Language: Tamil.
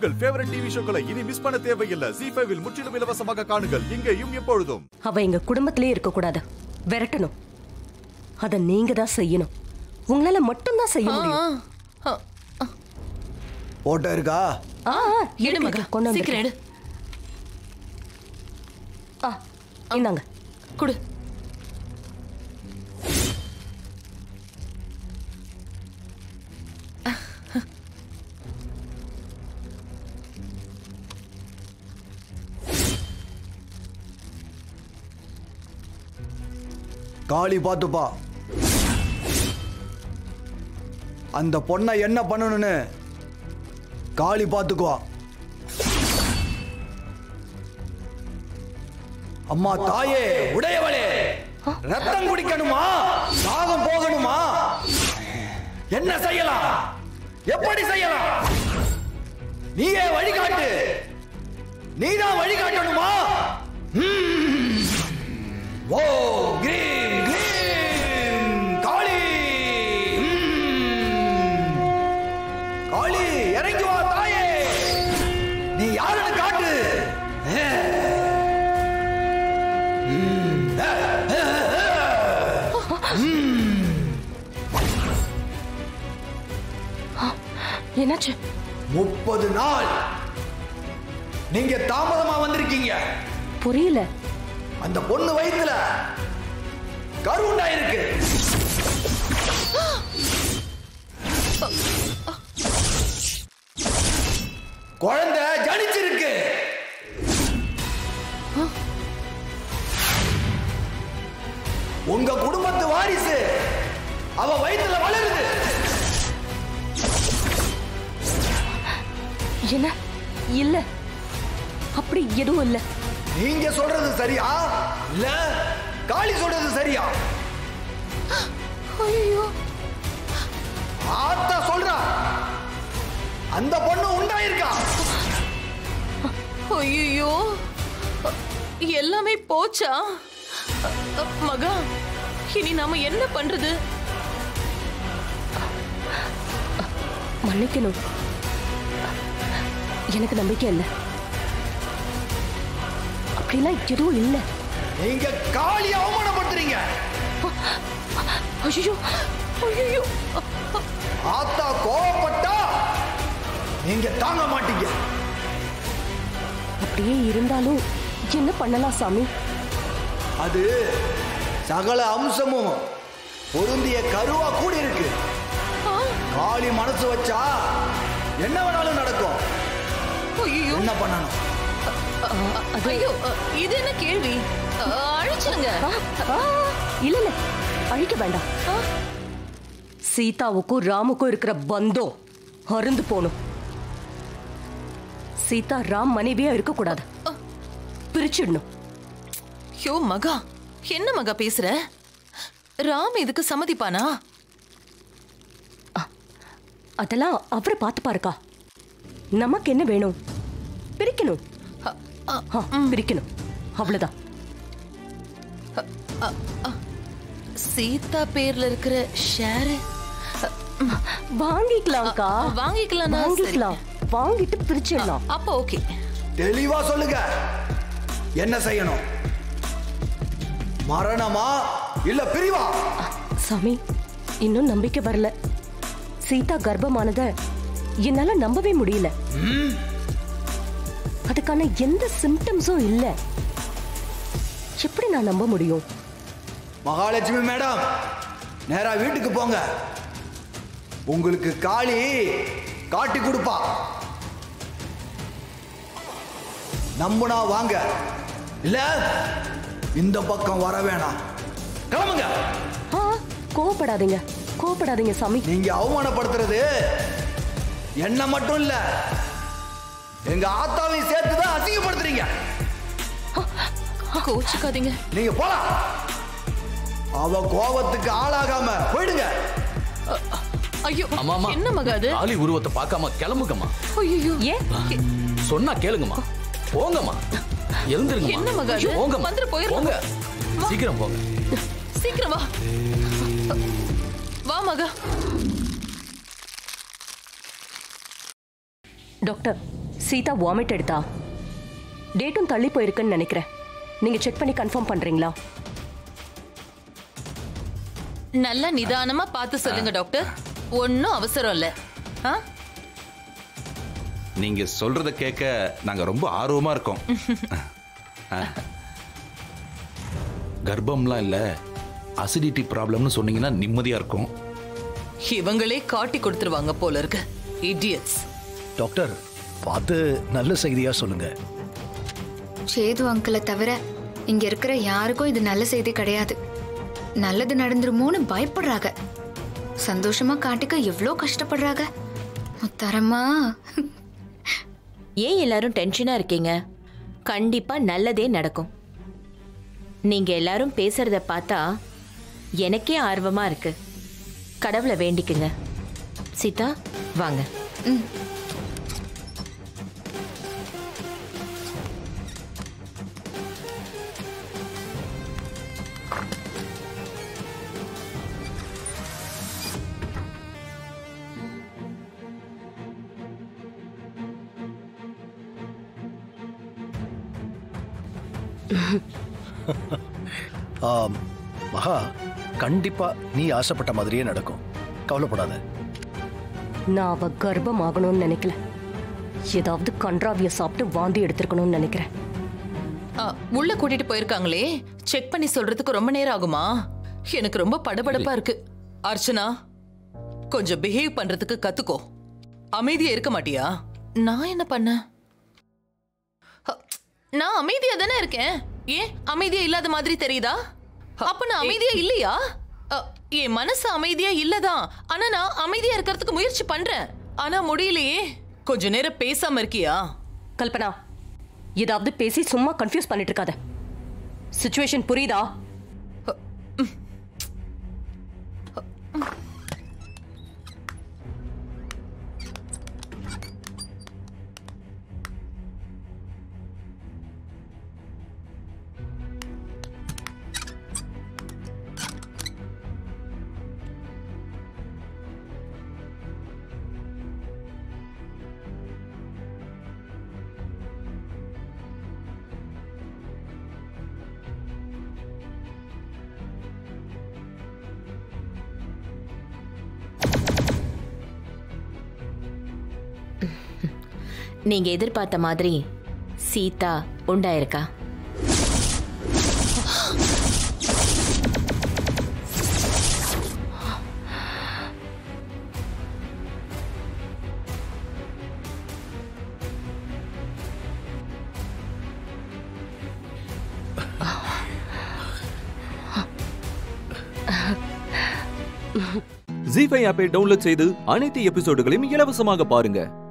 உங்கள் ஃபேவரட் டிவி ஷோக்களை இனி மிஸ் பண்ண தேவையில்லை ஜி ஃபைவில் முற்றிலும் இலவசமாக காணுங்கள் இங்கேயும் எப்பொழுதும் அவ எங்க குடும்பத்திலே இருக்கக்கூடாது விரட்டணும் அத நீங்க தான் செய்யணும் உங்களால மட்டும்தான் செய்ய முடியும் போட்டோ இருக்கா ஆ, ஆ, எடு இருக்கு, மகா இருக்கு, கொண்டு சீக்கிரம் வந்து எடு இந்தாங்க குடு காளி பார்த்துப்பா அந்த பொண்ணை என்ன பண்ணணும்னு காளி பார்த்துக்குவா அம்மா தாயே உடையவளே ரத்தம் குடிக்கணுமா தாகம் போகணுமா என்ன செய்யலாம் எப்படி செய்யலாம் நீயே வழிகாட்டு நீதான் வழிகாட்டணுமா ம். ஓ கிரீம் கிரீம் காளி ம். காளி இறங்கி வா தாயே நீ யாருன்னு காட்டு ஏ. ம். ஏ, ஏ, ஏ. என்னாச்சு முப்பது நாள் நீங்க தாமதமா வந்திருக்கீங்க புரியல அந்த பொண்ணு வயித்துல கருவுண்டா இருக்கு குழந்தை ஜனிச்சிருக்கு உங்க குடும்பத்து வாரிசு அவ வயித்துல வளருது என்ன இல்ல அப்படி எதுவும் இல்ல நீங்க சொல்றது சரியா இல்ல காளி சொல்றது சரியா ஐயோ ஆத்தா சொல்றா அந்த பொண்ணு உண்டாயிருக்கா ஐயோ எல்லாமே போச்சா மகா இனி நாம என்ன பண்றது மன்னிக்கணும் எனக்கு நம்பிக்கை இல்ல அப்படிலாம் எதுவும் இல்ல நீங்க காளி அவமானப்படுத்துறீங்க ஐயோ ஐயோ ஆத்தா கோவப்பட்டா நீங்க தாங்க மாட்டீங்க அப்படியே இருந்தாலும் என்ன பண்ணலாம் சாமி அது சகல அம்சமும் பொருந்திய கருவா கூடி இருக்கு காளி மனசு வச்சா என்ன வேணாலும் நடக்கும் ஐயோ என்ன பண்ணணும் ஐயோ இது என்ன கேள்வி அழைச்சிருங்க ஆ, ஆ, இல்ல இல்ல அழிக்க வேண்டாம் சீதாவுக்கும் ராமுக்கும் இருக்கிற பந்தம் அருந்து போணும் சீதா ராம் மனைவியா இருக்கக்கூடாது பிரிச்சிடணும் ஐயோ மகா என்ன மகா பேசுற ராம் இதுக்கு சம்மதிப்பானா அதெல்லாம் அவரை பார்த்து பாருக்கா நமக்கு என்ன வேணும் பிரிக்கணும் அ- அ- ஆ, பிரிக்கணும் அவ்வளவுதான் சீதா பேர்ல இருக்கிற ஷேரு வாங்கிக்கலாம்க்கா வாங்கிக்கலாம்னா சரி. வாங்கிக்கலாம் வாங்கிட்டு பிரிச்சிடலாம் அப்ப ஓகே தெளிவா சொல்லுங்க என்ன செய்யணும் மரணமா இல்ல பிரிவா சாமி இன்னும் நம்பிக்கை வரல சீதா கர்ப்பமானத என்னால நம்பவே முடியல அதுக்கான எந்த சிம்டம்ஸும் இல்ல எப்படி நான் நம்ப முடியும் மகாலட்சுமி மேடம் நேரா வீட்டுக்கு போங்க உங்களுக்கு காளி காட்டி கொடுப்பா நம்புனா வாங்க இல்ல இந்த பக்கம் வர வேணாம் கிளம்புங்க ஆ, கோவப்படாதீங்க கோவப்படாதீங்க சாமி நீங்க அவமானப்படுத்துறது என்ன மட்டும் இல்ல எங்க ஆத்தாவையும் சேர்த்து தான் அசிங்கப்படுத்துறீங்க கோச்சுக்காதீங்க நீங்க போலாம் அவ கோவத்துக்கு ஆளாகாம போயிடுங்க ஐயோ அம்மாமா என்ன மகா அது காளி உருவத்தை பார்க்காம கிளம்புங்கம்மா ஐயோ ஏன் சொன்னா கேளுங்கம்மா போங்கம்மா எழுந்திருங்கம்மா என்ன மகா அது? போங்கம்மா வந்துரு, போயிரலாம். போங்க சீக்கிரம் போங்க சீக்கிரம் வா வா மகா டாக்டர் சீதா வாமிட் எடுத்தா டேட்டும் தள்ளி போயிருக்குன்னு நினைக்கிறேன் நீங்க செக் பண்ணி கன்ஃபார்ம் பண்றீங்களா நல்லா நிதானமா பார்த்து சொல்லுங்க டாக்டர் ஒன்னும் அவசரம் இல்ல ஆ? நீங்க சொல்றத கேட்க நாங்க ரொம்ப ஆர்வமா இருக்கோம் ஆ. கர்ப்பம்லாம் இல்ல அசிடிட்டி ப்ராப்ளம்னு சொன்னீங்கன்னா நிம்மதியா இருக்கும் இவங்களே காட்டி கொடுத்துருவாங்க போல இருக்கு இடியட்ஸ் டாக்டர் பார்த்து நல்ல செய்தியா சொல்லுங்க சேது அங்கிளை தவிர இங்க இருக்கிற யாருக்கும் இது நல்ல செய்தி கிடையாது நல்லது நடந்துருமோன்னு பயப்படுறாங்க சந்தோஷமா காட்டிக்க எவ்வளோ கஷ்டப்படுறாங்க முத்தரமா ஏன் எல்லாரும் டென்ஷனா இருக்கீங்க கண்டிப்பா நல்லதே நடக்கும் நீங்க எல்லாரும் பேசுறத பார்த்தா எனக்கே ஆர்வமா இருக்கு கடவுளை வேண்டிக்குங்க சீதா வாங்க ஆம், மகா கண்டிப்பா நீ ஆசைப்பட்ட மாதிரியே நடக்கும் கவலைப்படாத நான் அவ கர்ப்பம் ஆகணும்னு நினைக்கல ஏதாவது கன்றாவிய சாப்பிட்டு வாந்தி எடுத்திருக்கணும்னு நினைக்கிறேன் ஆ, உள்ள கூட்டிட்டு போயிருக்காங்களே செக் பண்ணி சொல்றதுக்கு ரொம்ப நேரம் ஆகுமா எனக்கு ரொம்ப படபடப்பா இருக்கு அர்ச்சனா கொஞ்சம் பிஹேவ் பண்றதுக்கு கத்துக்கோ அமைதியா இருக்க மாட்டியா நான் என்ன பண்ணேன் அ, நான் அமைதியா தானே இருக்கேன் ஏன் அமைதியா இல்லாத மாதிரி தெரியுதா அப்ப நான் அமைதியா இல்லையா அ, என் மனசு அமைதியா இல்லதான் ஆனா நான் அமைதியா இருக்கிறதுக்கு முயற்சி பண்றேன் ஆனா முடியலையே கொஞ்ச நேரம் பேசாம இருக்கியா கல்பனா ஏதாவது பேசி சும்மா கன்ஃபியூஸ் பண்ணிட்டு இருக்காத சுச்சுவேஷன் புரியுதா நீங்க எதிர்பார்த்த மாதிரி சீதா உண்டாயிருக்கா ஜி ஃபைவ் ஆப்பை டவுன்லோட் செய்து அனைத்து எபிசோடுகளையும் இலவசமாக பாருங்க